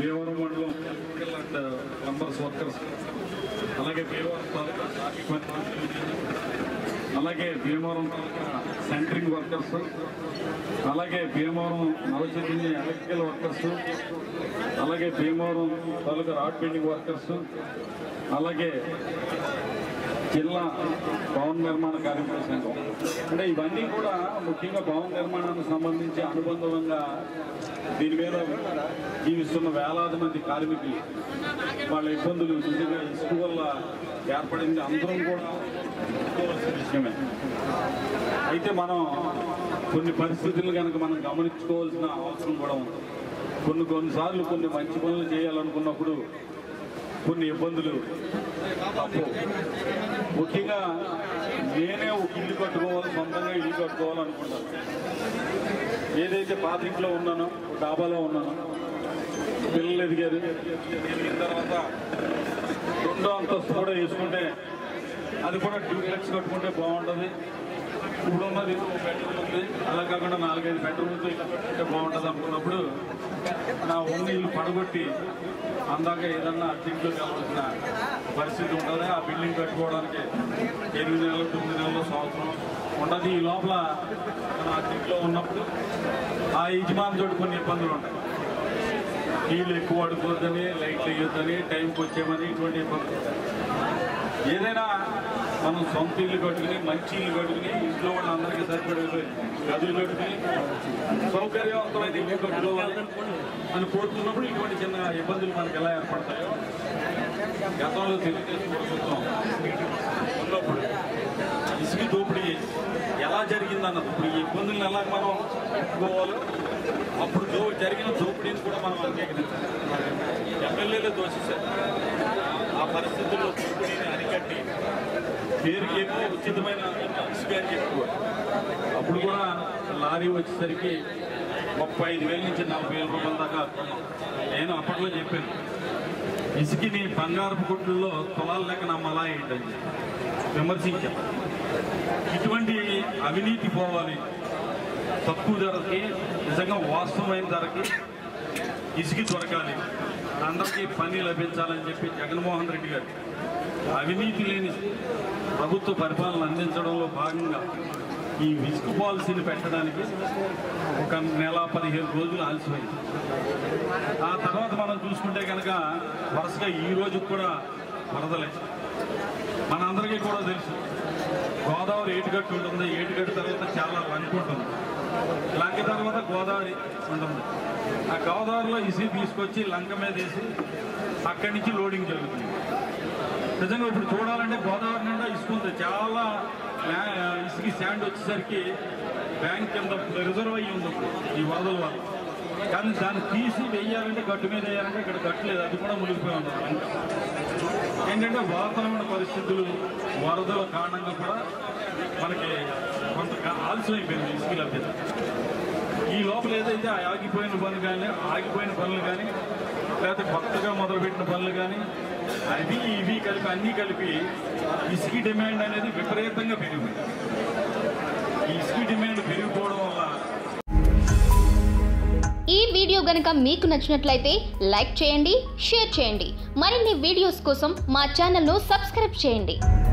భీమవరం మండలం electrical and plumbers workers అలాగే భీమవరం తాలూకా కార్మిక అలాగే భీమవరం తాలూకా సెంటరింగ్ వర్కర్స్ అలాగే భీమవరం నవచైతన్య ఎలక్ట్రికల్ వర్కర్స్ అలాగే Bhimavaram taluka rod building workers అలాగే జిల్లా భవన నిర్మాణ కార్మికుల సంఘం అంటే ఇవన్నీ కూడా ముఖ్యంగా భవన నిర్మాణానికి సంబంధించి అనుబంధంగా దీని మీద జీవిస్తున్న వేలాది మంది కార్మికులు వాళ్ళ ఇబ్బందులు నిజంగా ఇసుక వల్ల ఏర్పడింది అందరం కూడా ఒప్పుకోవాల్సిన విషయమే అయితే మనం కొన్ని పరిస్థితులు కనుక మనం గమనించుకోవాల్సిన అవసరం కూడా ఉంది కొన్ని కొన్నిసార్లు కొన్ని మంచి పనులు చేయాలనుకున్నప్పుడు కొన్ని ఇబ్బందులు తప్పు ముఖ్యంగా నేనే ఒక ఇల్లు కట్టుకోవాలి సొంతంగా ఇల్లు కట్టుకోవాలనుకుంటాను ఏదైతే పాత ఇంట్లో ఉన్నానో డాబాలో ఉన్నానో పిల్లలు ఎదిగారు ఎదిగిన తర్వాత రెండో అంతస్తు కూడా వేసుకుంటే అది కూడా డూప్లెక్స్ కట్టుకుంటే బాగుంటుంది ఇప్పుడు ఉన్నది ఒక బెడ్రూమ్ ఉంది అలా కాకుండా నాలుగైదు బెడ్రూమ్తో ఇల్లు కట్టుకుంటే బాగుంటుంది అనుకున్నప్పుడు నా ఉన్న ఇల్లు పడగొట్టి అందాక ఏదన్నా అర్జెంట్లో కావాల్సిన పరిస్థితి ఉంటుంది ఆ బిల్డింగ్ కట్టుకోవడానికి ఎనిమిది నెలలు తొమ్మిది నెలలు సంవత్సరం ఉండదు ఈ లోపల మన అర్జెంట్లో ఉన్నప్పుడు ఆ యజమాని తోటి కొన్ని ఇబ్బందులు ఉంటాయి నీళ్ళు ఎక్కువ పడుకోవద్దని లైట్లు వేయొద్దని టైంకి వచ్చేమని ఇటువంటి ఇబ్బందులు ఉంటాయి. ఏదైనా మనం సొంత ఇల్లు కట్టుకుని మంచి ఇల్లు కట్టుకుని ఇంట్లో వాళ్ళందరికీ సరిపడే గదులు కట్టుకుని సౌకర్యవంతమైన ఇల్లు కట్టుకోవాలి అని కోరుతున్నప్పుడు ఇటువంటి చిన్న ఇబ్బందులు మనకి ఎలా ఏర్పడతాయో గతంలో తెలుగుదేశం ప్రభుత్వం ఉన్నప్పుడు ఇసుక దోపిడీ ఎలా జరిగిందన్నది ఇప్పుడు ఈ ఇబ్బందులను ఎలా మనం పెట్టుకోవాలో అప్పుడు దో జరిగిన దోపిడీని కూడా మనం అంగీకరించాలి ఎమ్మెల్యేలే దోషించారు ఆ పరిస్థితుల్లో దోపిడీని అరికట్టి పేరుకి ఏమో ఉచితమైన ఇసుక అని చెప్పుకోవాలి అప్పుడు కూడా లారీ వచ్చేసరికి ముప్పై ఐదు వేల నుంచి నలభై వేల రూపాయల దాకా కొన్నాం. నేను అప్పట్లో చెప్పాను ఇసుకని బంగారపు గుడ్లలో తులాల లెక్క నమ్మలా ఏంటని విమర్శించాం ఇటువంటి అవినీతి పోవాలి తక్కువ ధరకి నిజంగా వాస్తవమైన ధరకి ఇసుక దొరకాలి అందరికీ పని లభించాలని చెప్పి జగన్మోహన్ రెడ్డి గారు అవినీతి లేని ప్రభుత్వ పరిపాలన అందించడంలో భాగంగా ఈ ఇసుక పాలసీని పెట్టడానికి ఒక నెల పదిహేను రోజులు ఆలస్యమైంది ఆ తర్వాత మనం చూసుకుంటే కనుక వరుసగా ఈ రోజు కూడా వరదలే మనందరికీ కూడా తెలుసు గోదావరి ఏటుగట్టు ఉంటుంది ఏటుగట్టు తర్వాత చాలా లంక ఉంటుంది లంక తర్వాత గోదావరి ఉంటుంది ఆ గోదావరిలో ఇసుక తీసుకొచ్చి లంక మీద వేసి అక్కడి నుంచి లోడింగ్ జరుగుతుంది నిజంగా ఇప్పుడు చూడాలంటే గోదావరి నిండా ఇసుక ఉంది చాలా ల్యా- ఇసుక శాండ్ వచ్చేసరికి బ్యాంక్ కింద రిజర్వ్ అయ్యి ఉంది ఇప్పుడు ఈ వరదల వల్ల కానీ దాన్ని తీసి వెయ్యాలంటే గట్టు మీద వేయాలంటే ఇక్కడ గట్టు లేదు అది కూడా మునిగిపోయి ఉంది లంక ఏంటంటే వాతావరణ పరిస్థితులు వరదల కారణంగా కూడా మనకి కొంత కా- ఆలస్యం అయిపోయింది ఇసుక లభ్యత ఈ లోపల ఏదైతే ఆ ఆగిపోయిన పనులు కానీ ఆగిపోయిన పనులు కానీ లేకపోతే కొత్తగా మొదలుపెట్టిన పనులు కానీ అవి ఇవి కలిపి అన్నీ కలిపి ఇసుక డిమాండ్ అనేది విపరీతంగా పెరిగింది ఈ ఇసుక డిమాండ్ పెరిగిపోవడం వల్ల ఈ వీడియో గనుక మీకు నచ్చినట్లయితే లైక్ చేయండి షేర్ చేయండి మరిన్ని వీడియోస్ కోసం మా ఛానల్ను సబ్స్క్రైబ్ చేయండి